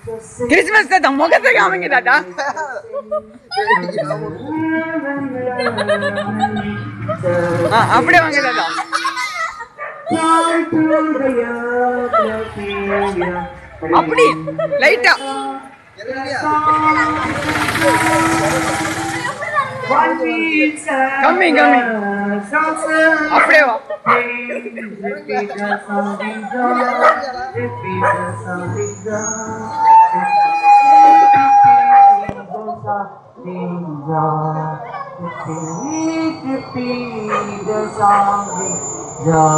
Christmas தாத்தா முகத்தை காமிங்க தாத்தா ஆ, அப்படியே வாங்க தாத்தா அப்படி லைட்டா கம்மி கம்மி அப்படியே வா Ja.